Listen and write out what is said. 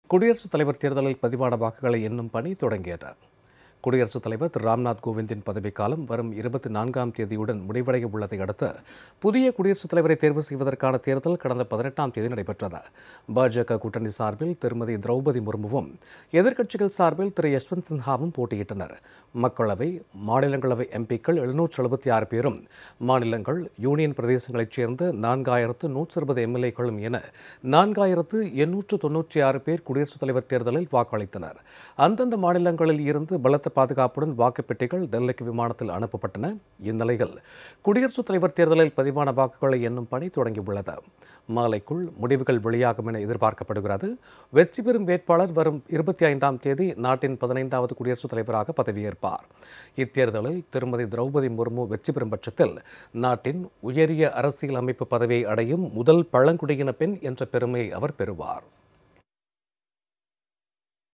குடியரசுத் தலைவர் தேர்தலில் பதிவான வாக்குகளை எண்ணும் பணி தொடங்கியது குடியரசுத் தலைவர் திரு ராம்நாத் கோவிந்தின் பதவிக்காலம் வரும் இருபத்தி நான்காம் தேதியுடன் முடிவடைய உள்ளதை அடுத்து புதிய குடியரசுத் தலைவரை தேர்வு செய்வதற்கான தேர்தல் கடந்த பதினெட்டாம் தேதி நடைபெற்றது பாஜக கூட்டணி சார்பில் திருமதி திரௌபதி முர்முவும் எதிர்க்கட்சிகள் சார்பில் திரு யஷ்வந்த் சின்ஹாவும் போட்டியிட்டனர் மக்களவை மாநிலங்களவை எம்பிக்கள் எழுநூற்று எழுபத்தி ஆறு பேரும் மாநிலங்கள் யூனியன் பிரதேசங்களைச் சேர்ந்த நான்காயிரத்து நூற்று அறுபது எம்எல்ஏக்களும் என நான்காயிரத்து எண்ணூற்று தொன்னூற்றி ஆறு பேர் குடியரசுத் தலைவர் தேர்தலில் வாக்களித்தனர் அந்தந்த மாநிலங்களில் இருந்து பலத்த பாதுகாப்புடன் வாக்குப்பெட்டிகள் டெல்லிக்கு விமானத்தில் அனுப்பப்பட்டன இந்நிலையில் குடியரசுத் தலைவர் தேர்தலில் பதிவான வாக்குகளை எண்ணும் பணி தொடங்கியுள்ளது மாலைக்குள் முடிவுகள் வெளியாகும் என எதிர்பார்க்கப்படுகிறது வெற்றி பெறும் வேட்பாளர் வரும் இருபத்தி ஐந்தாம் தேதி நாட்டின் பதினைந்தாவது குடியரசுத் தலைவராக பதவியேற்பார் இத்தேர்தலில் திருமதி திரௌபதி முர்மு வெற்றி பெறும் பட்சத்தில் நாட்டின் உயரிய அரசியல் அமைப்பு பதவியை அடையும் முதல் பழங்குடியின பெண் என்ற பெருமையை அவர் பெறுவார்